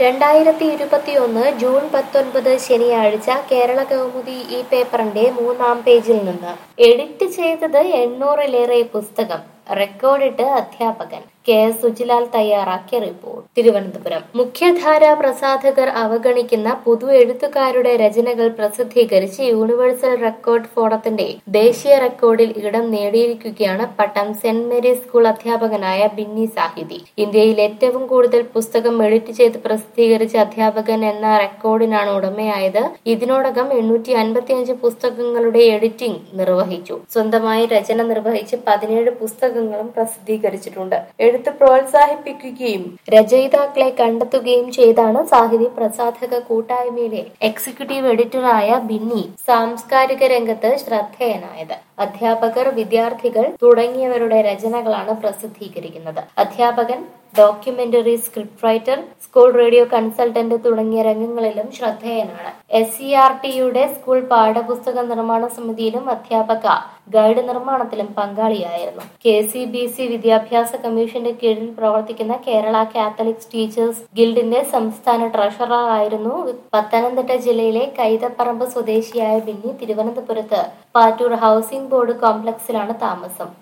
രണ്ടായിരത്തി ഇരുപത്തിയൊന്ന് ജൂൺ പത്തൊൻപത് ശനിയാഴ്ച കേരള കൗമുദി ഈ പേപ്പറിന്റെ മൂന്നാം പേജിൽ നിന്ന് എഡിറ്റ് ചെയ്തത് എണ്ണൂറിലേറെ പുസ്തകം റെക്കോർഡിട്ട് അധ്യാപകൻ കെ എസ് സുജിലാൽ തയ്യാറാക്കിയ റിപ്പോർട്ട് തിരുവനന്തപുരം മുഖ്യധാരാ പ്രസാധകർ അവഗണിക്കുന്ന പുതു എഴുത്തുകാരുടെ രചനകൾ പ്രസിദ്ധീകരിച്ച് യൂണിവേഴ്സൽ റെക്കോർഡ് ഫോറത്തിന്റെ ദേശീയ റെക്കോർഡിൽ ഇടം നേടിയിരിക്കുകയാണ് പട്ടം സെന്റ് മേരീസ് സ്കൂൾ അധ്യാപകനായ ബിന്നി സാഹിതി ഇന്ത്യയിൽ ഏറ്റവും കൂടുതൽ പുസ്തകം എഡിറ്റ് ചെയ്ത് പ്രസിദ്ധീകരിച്ച അധ്യാപകൻ എന്ന റെക്കോർഡിനാണ് ഉടമയായത് ഇതിനോടകം എണ്ണൂറ്റി അൻപത്തിയഞ്ച് പുസ്തകങ്ങളുടെ എഡിറ്റിംഗ് നിർവഹിച്ചു സ്വന്തമായി രചന നിർവഹിച്ച് പതിനേഴ് പുസ്തകങ്ങളും പ്രസിദ്ധീകരിച്ചിട്ടുണ്ട് എഴുത്ത് പ്രോത്സാഹിപ്പിക്കുകയും രചയിതാക്കളെ കണ്ടെത്തുകയും ചെയ്താണ് സാഹിത്യ പ്രസാധക കൂട്ടായ്മയിലെ എക്സിക്യൂട്ടീവ് എഡിറ്ററായ ബിന്നി സാംസ്കാരിക രംഗത്ത് ശ്രദ്ധേയനായത് അധ്യാപകർ വിദ്യാർത്ഥികൾ തുടങ്ങിയവരുടെ രചനകളാണ് പ്രസിദ്ധീകരിക്കുന്നത് അധ്യാപകൻ documentary script writer school radio consultant തുടങ്ങിയ രംഗങ്ങളിലും ശ്രദ്ധേയനാണ് എസ് സി ആർ ടിയുടെ സ്കൂൾ പാഠപുസ്തക നിർമ്മാണ സമിതിയിലും അധ്യാപക ഗൈഡ് നിർമ്മാണത്തിലും പങ്കാളിയായിരുന്നു കെ സി ബി സി വിദ്യാഭ്യാസ കമ്മീഷന്റെ കീഴിൽ പ്രവർത്തിക്കുന്ന കേരള കാത്തലിക്സ് ടീച്ചേഴ്സ് ഗിൽഡിന്റെ സംസ്ഥാന ട്രഷറർ ആയിരുന്നു പത്തനംതിട്ട ജില്ലയിലെ കൈതപ്പറമ്പ് സ്വദേശിയായ ബിന്നി തിരുവനന്തപുരത്ത് പാറ്റൂർ ഹൗസിംഗ് ബോർഡ് കോംപ്ലക്സിലാണ് താമസം